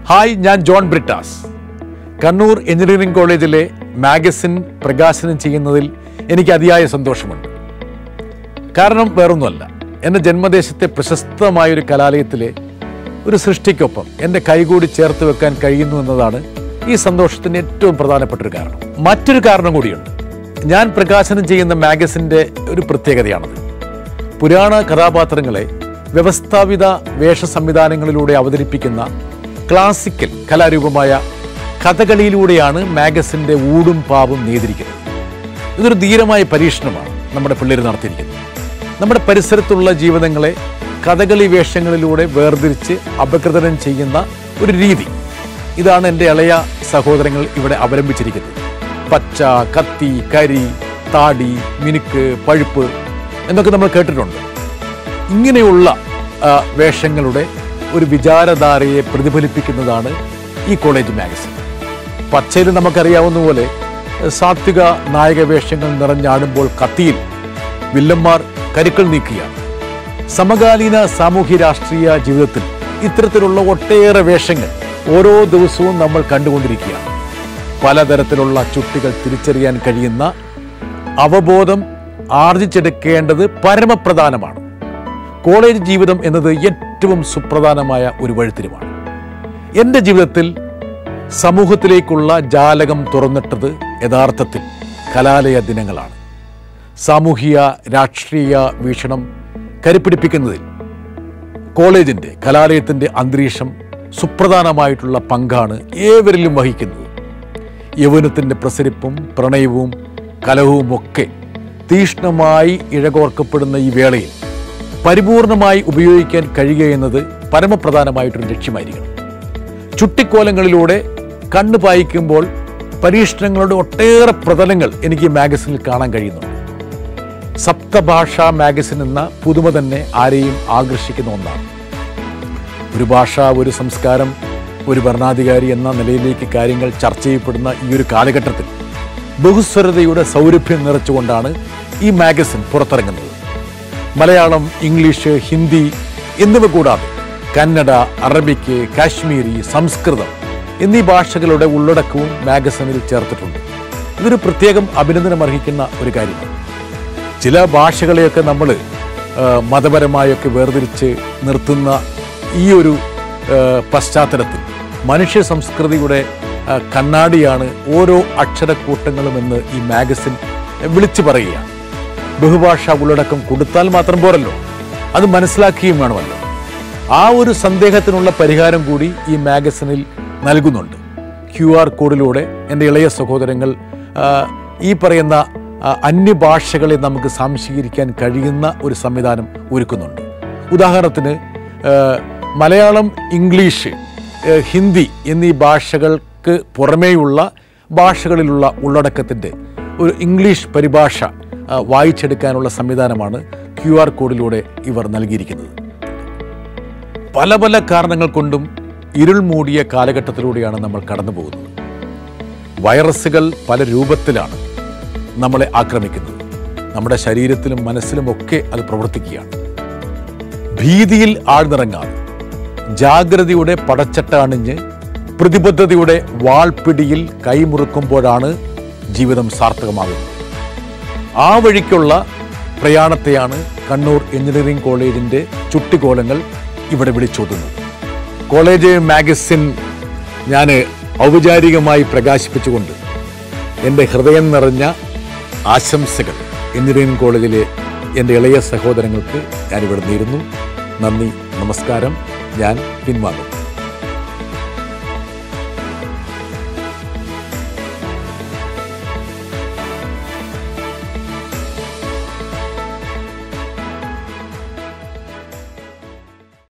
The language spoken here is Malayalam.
ഹായ് ഞാൻ ജോൺ ബ്രിട്ടാസ് കണ്ണൂർ എഞ്ചിനീയറിംഗ് കോളേജിലെ മാഗസിൻ പ്രകാശനം ചെയ്യുന്നതിൽ എനിക്ക് അതിയായ സന്തോഷമുണ്ട് കാരണം വേറൊന്നുമല്ല എൻ്റെ ജന്മദേശത്തെ പ്രശസ്തമായ ഒരു കലാലയത്തിലെ ഒരു സൃഷ്ടിക്കൊപ്പം എൻ്റെ കൈകൂടി ചേർത്ത് വെക്കാൻ കഴിയുന്നു എന്നതാണ് ഈ സന്തോഷത്തിന് ഏറ്റവും പ്രധാനപ്പെട്ട ഒരു കാരണം മറ്റൊരു കാരണം കൂടിയുണ്ട് ഞാൻ പ്രകാശനം ചെയ്യുന്ന മാഗസിൻ്റെ ഒരു പ്രത്യേകതയാണത് പുരാണ കഥാപാത്രങ്ങളെ വ്യവസ്ഥാപിത വേഷ സംവിധാനങ്ങളിലൂടെ അവതരിപ്പിക്കുന്ന ക്ലാസിക്കൽ കലാരൂപമായ കഥകളിയിലൂടെയാണ് മാഗസിൻ്റെ ഊടും പാവും നെയ്തിരിക്കുന്നത് ഇതൊരു ധീരമായ പരീക്ഷണമാണ് നമ്മുടെ പിള്ളേർ നടത്തിയിരിക്കുന്നത് നമ്മുടെ പരിസരത്തുള്ള ജീവിതങ്ങളെ കഥകളി വേഷങ്ങളിലൂടെ വേർതിരിച്ച് അപകൃതനം ചെയ്യുന്ന ഒരു രീതി ഇതാണ് എൻ്റെ ഇളയ സഹോദരങ്ങൾ ഇവിടെ അവലംബിച്ചിരിക്കുന്നത് പച്ച കത്തി കരി താടി മിനുക്ക് പഴുപ്പ് എന്നൊക്കെ നമ്മൾ കേട്ടിട്ടുണ്ട് ഇങ്ങനെയുള്ള ആ, വേഷങ്ങളുടെ ഒരു വിചാരധാരയെ പ്രതിഫലിപ്പിക്കുന്നതാണ് ഈ കോളേജ് മാഗസിൻ പച്ചയിൽ നമുക്കറിയാവുന്ന പോലെ സാത്വിക നായക വേഷങ്ങൾ നിറഞ്ഞാടുമ്പോൾ കത്തിയിൽ വില്ലന്മാർ കരുക്കൾ നീക്കുകയാണ് സമകാലീന സാമൂഹ്യ രാഷ്ട്രീയ ജീവിതത്തിൽ ഇത്തരത്തിലുള്ള ഒട്ടേറെ വേഷങ്ങൾ ഓരോ ദിവസവും നമ്മൾ കണ്ടുകൊണ്ടിരിക്കുകയാണ് പലതരത്തിലുള്ള ചുട്ടികൾ തിരിച്ചറിയാൻ കഴിയുന്ന അവബോധം ആർജിച്ചെടുക്കേണ്ടത് പരമപ്രധാനമാണ് കോളേജ് ജീവിതം എന്നത് ഏറ്റവും സുപ്രധാനമായ ഒരു വഴിത്തിരിവാണ് എൻ്റെ ജീവിതത്തിൽ സമൂഹത്തിലേക്കുള്ള ജാലകം തുറന്നിട്ടത് യഥാർത്ഥത്തിൽ കലാലയ ദിനങ്ങളാണ് സാമൂഹിക രാഷ്ട്രീയ വീക്ഷണം കരുപ്പിടിപ്പിക്കുന്നതിൽ കോളേജിൻ്റെ കലാലയത്തിൻ്റെ അന്തരീക്ഷം സുപ്രധാനമായിട്ടുള്ള പങ്കാണ് ഏവരിലും വഹിക്കുന്നത് യൗവനത്തിൻ്റെ പ്രസരിപ്പും പ്രണയവും കലഹവും ഒക്കെ തീഷ്ണമായി ഇഴകോർക്കപ്പെടുന്ന ഈ വേളയിൽ പരിപൂർണമായി ഉപയോഗിക്കാൻ കഴിയുക എന്നത് പരമപ്രധാനമായിട്ടൊരു ലക്ഷ്യമായിരിക്കണം ചുട്ടിക്കോലങ്ങളിലൂടെ കണ്ണു പായിക്കുമ്പോൾ പരീക്ഷണങ്ങളുടെ ഒട്ടേറെ പ്രതലങ്ങൾ എനിക്ക് ഈ മാഗസിനിൽ കാണാൻ കഴിയുന്നുണ്ട് സപ്തഭാഷാ മാഗസിൻ എന്ന പുതുമ തന്നെ ആരെയും ആകർഷിക്കുന്ന ഒന്നാണ് ഒരു ഭാഷ ഒരു സംസ്കാരം ഒരു ഭരണാധികാരി എന്ന നിലയിലേക്ക് കാര്യങ്ങൾ ചർച്ച ചെയ്യപ്പെടുന്ന ഈ ഒരു കാലഘട്ടത്തിൽ ബഹുസ്വരതയുടെ സൗരഭ്യം നിറച്ചുകൊണ്ടാണ് ഈ മാഗസിൻ പുറത്തിറങ്ങുന്നത് മലയാളം ഇംഗ്ലീഷ് ഹിന്ദി എന്നിവ കൂടാതെ കന്നഡ അറബിക്ക് കാശ്മീരി സംസ്കൃതം എന്നീ ഭാഷകളുടെ ഉള്ളടക്കവും മാഗസിനിൽ ചേർത്തിട്ടുണ്ട് ഇതൊരു പ്രത്യേകം അഭിനന്ദനം അർഹിക്കുന്ന ഒരു കാര്യമാണ് ചില ഭാഷകളെയൊക്കെ നമ്മൾ മതപരമായൊക്കെ വേർതിരിച്ച് നിർത്തുന്ന ഈ ഒരു ആ, പശ്ചാത്തലത്തിൽ മനുഷ്യ സംസ്കൃതിയുടെ ആ, കണ്ണാടിയാണ് ഓരോ അക്ഷരക്കൂട്ടങ്ങളും എന്ന് ഈ മാഗസിൻ വിളിച്ചു പറയുകയാണ് ബഹുഭാഷാ ഉള്ളടക്കം കൊടുത്താൽ മാത്രം പോരല്ലോ അത് മനസ്സിലാക്കുകയും വേണമല്ലോ ആ ഒരു സന്ദേഹത്തിനുള്ള പരിഹാരം കൂടി ഈ മാഗസിനിൽ നൽകുന്നുണ്ട് ക്യു ആർ കോഡിലൂടെ എൻ്റെ ഇളയ സഹോദരങ്ങൾ ആ, ഈ പറയുന്ന ആ, അന്യഭാഷകളെ നമുക്ക് സംശീകരിക്കാൻ കഴിയുന്ന ഒരു സംവിധാനം ഒരുക്കുന്നുണ്ട് ഉദാഹരണത്തിന് ആ, മലയാളം ഇംഗ്ലീഷ് ആ, ഹിന്ദി എന്നീ ഭാഷകൾക്ക് പുറമേയുള്ള ഭാഷകളിലുള്ള ഉള്ളടക്കത്തിൻ്റെ ഒരു ഇംഗ്ലീഷ് പരിഭാഷ ആ, വായിച്ചെടുക്കാനുള്ള സംവിധാനമാണ് ക്യു ആർ കോഡിലൂടെ ഇവർ നൽകിയിരിക്കുന്നത് പല പല കാരണങ്ങൾ കൊണ്ടും ഇരുൾ മൂടിയ കാലഘട്ടത്തിലൂടെയാണ് നമ്മൾ കടന്നു പോകുന്നത് വൈറസുകൾ പല രൂപത്തിലാണ് നമ്മളെ ആക്രമിക്കുന്നത് നമ്മുടെ ശരീരത്തിലും മനസ്സിലും ഒക്കെ അത് പ്രവർത്തിക്കുകയാണ് ഭീതിയിൽ ആഴ്ന്നിറങ്ങാതെ ജാഗ്രതയുടെ പടച്ചട്ട അണിഞ്ഞ് പ്രതിബദ്ധതയുടെ വാൾപിടിയിൽ കൈമുറുക്കുമ്പോഴാണ് ജീവിതം സാർത്ഥകമാകുന്നത് ആ വഴിക്കുള്ള പ്രയാണത്തെയാണ് കണ്ണൂർ എഞ്ചിനീയറിംഗ് കോളേജിൻ്റെ ചുട്ടിക്കോലങ്ങൾ ഇവിടെ വിളിച്ചോതുന്നത് കോളേജ് മാഗസിൻ ഞാൻ ഔപചാരികമായി പ്രകാശിപ്പിച്ചുകൊണ്ട് എൻ്റെ ഹൃദയം നിറഞ്ഞ ആശംസകൾ എഞ്ചിനീയറിംഗ് കോളേജിലെ എൻ്റെ ഇളയ സഹോദരങ്ങൾക്ക് ഞാനിവിടെ നേരുന്നു നന്ദി നമസ്കാരം ഞാൻ പിൻവാങ്ങുന്നു